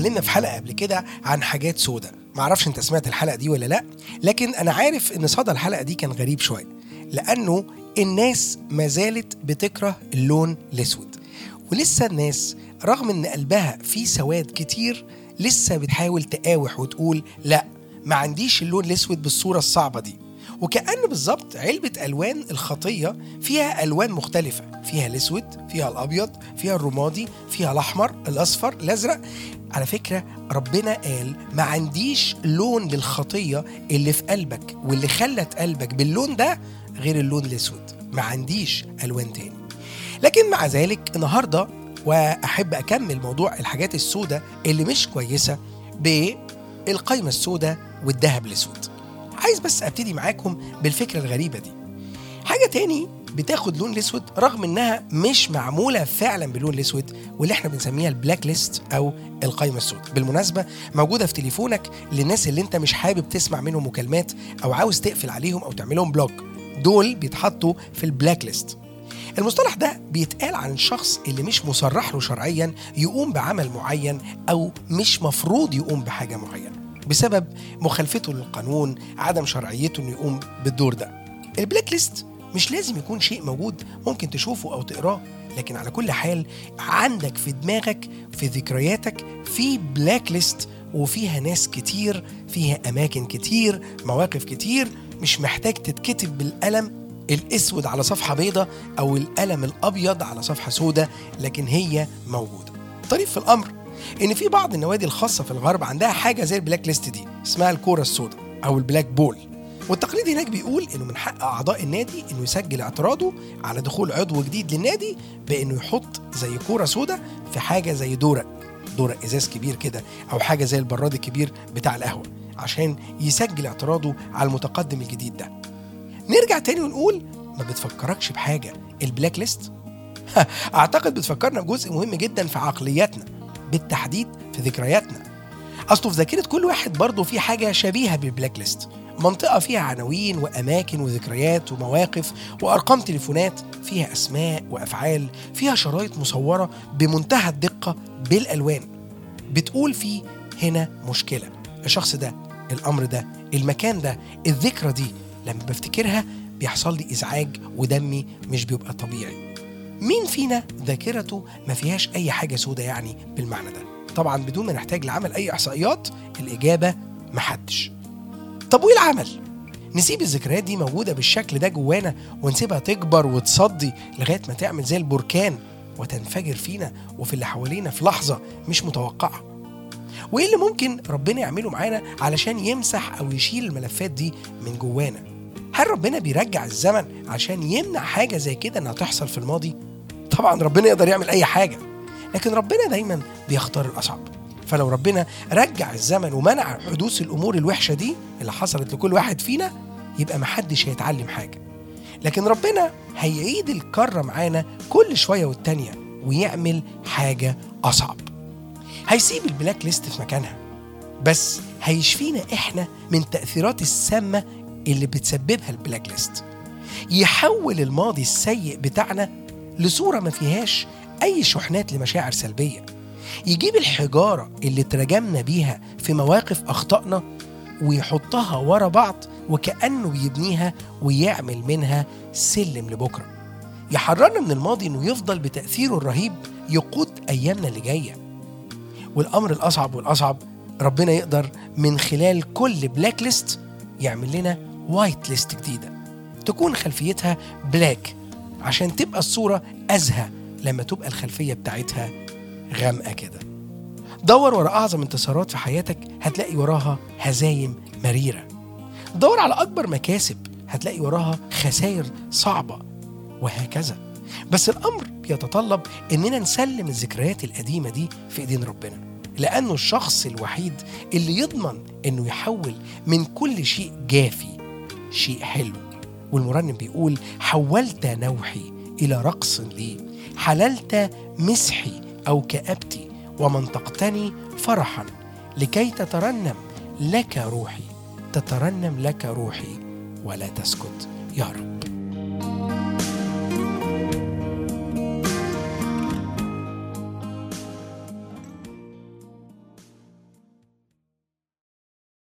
اتكلمنا في حلقه قبل كده عن حاجات سودة معرفش انت سمعت الحلقه دي ولا لا لكن انا عارف ان صدى الحلقه دي كان غريب شويه لانه الناس ما زالت بتكره اللون الاسود ولسه الناس رغم ان قلبها فيه سواد كتير لسه بتحاول تقاوح وتقول لا ما عنديش اللون الاسود بالصوره الصعبه دي وكأن بالظبط علبة ألوان الخطية فيها ألوان مختلفة فيها الأسود فيها الأبيض فيها الرمادي فيها الأحمر الأصفر الأزرق على فكرة ربنا قال ما عنديش لون للخطية اللي في قلبك واللي خلت قلبك باللون ده غير اللون الأسود ما عنديش ألوان تاني لكن مع ذلك النهاردة وأحب أكمل موضوع الحاجات السوداء اللي مش كويسة بالقايمة السوداء والذهب الأسود عايز بس ابتدي معاكم بالفكره الغريبه دي حاجه تاني بتاخد لون الاسود رغم انها مش معموله فعلا باللون الاسود واللي احنا بنسميها البلاك ليست او القايمه السوداء بالمناسبه موجوده في تليفونك للناس اللي انت مش حابب تسمع منهم مكالمات او عاوز تقفل عليهم او تعملهم بلوك دول بيتحطوا في البلاك ليست المصطلح ده بيتقال عن الشخص اللي مش مصرح له شرعيا يقوم بعمل معين او مش مفروض يقوم بحاجه معينه بسبب مخالفته للقانون عدم شرعيته انه يقوم بالدور ده البلاك ليست مش لازم يكون شيء موجود ممكن تشوفه او تقراه لكن على كل حال عندك في دماغك في ذكرياتك في بلاك ليست وفيها ناس كتير فيها اماكن كتير مواقف كتير مش محتاج تتكتب بالقلم الاسود على صفحه بيضة او القلم الابيض على صفحه سوداء لكن هي موجوده طريف في الامر ان في بعض النوادي الخاصه في الغرب عندها حاجه زي البلاك ليست دي اسمها الكوره السوداء او البلاك بول والتقليد هناك بيقول انه من حق اعضاء النادي انه يسجل اعتراضه على دخول عضو جديد للنادي بانه يحط زي كوره سوداء في حاجه زي دورق دورق ازاز كبير كده او حاجه زي البراد الكبير بتاع القهوه عشان يسجل اعتراضه على المتقدم الجديد ده نرجع تاني ونقول ما بتفكركش بحاجه البلاك ليست اعتقد بتفكرنا بجزء مهم جدا في عقلياتنا بالتحديد في ذكرياتنا اصله في ذاكره كل واحد برضه في حاجه شبيهه بالبلاك ليست منطقه فيها عناوين واماكن وذكريات ومواقف وارقام تليفونات فيها اسماء وافعال فيها شرايط مصوره بمنتهى الدقه بالالوان بتقول فيه هنا مشكله الشخص ده الامر ده المكان ده الذكرى دي لما بفتكرها بيحصل لي ازعاج ودمي مش بيبقى طبيعي مين فينا ذاكرته ما فيهاش اي حاجه سودة يعني بالمعنى ده طبعا بدون ما نحتاج لعمل اي احصائيات الاجابه محدش طب وايه العمل نسيب الذكريات دي موجودة بالشكل ده جوانا ونسيبها تكبر وتصدي لغاية ما تعمل زي البركان وتنفجر فينا وفي اللي حوالينا في لحظة مش متوقعة وإيه اللي ممكن ربنا يعمله معانا علشان يمسح أو يشيل الملفات دي من جوانا هل ربنا بيرجع الزمن عشان يمنع حاجة زي كده إنها تحصل في الماضي؟ طبعا ربنا يقدر يعمل أي حاجة لكن ربنا دايما بيختار الأصعب فلو ربنا رجع الزمن ومنع حدوث الأمور الوحشة دي اللي حصلت لكل واحد فينا يبقى محدش هيتعلم حاجة لكن ربنا هيعيد الكرة معانا كل شوية والتانية ويعمل حاجة أصعب هيسيب البلاك ليست في مكانها بس هيشفينا إحنا من تأثيرات السامة اللي بتسببها البلاك ليست يحول الماضي السيء بتاعنا لصورة ما فيهاش أي شحنات لمشاعر سلبية يجيب الحجارة اللي تراجمنا بيها في مواقف أخطأنا ويحطها ورا بعض وكأنه بيبنيها ويعمل منها سلم لبكرة يحررنا من الماضي انه يفضل بتأثيره الرهيب يقود أيامنا اللي جاية والأمر الأصعب والأصعب ربنا يقدر من خلال كل بلاك ليست يعمل لنا وايت ليست جديدة تكون خلفيتها بلاك عشان تبقى الصورة أزهى لما تبقى الخلفية بتاعتها غامقة كده دور ورا أعظم انتصارات في حياتك هتلاقي وراها هزايم مريرة دور على أكبر مكاسب هتلاقي وراها خسائر صعبة وهكذا بس الأمر بيتطلب إننا نسلم الذكريات القديمة دي في إيدين ربنا لأنه الشخص الوحيد اللي يضمن إنه يحول من كل شيء جافي شيء حلو والمرنم بيقول حولت نوحي إلى رقص لي حللت مسحي أو كأبتي ومنطقتني فرحا لكي تترنم لك روحي تترنم لك روحي ولا تسكت يا رب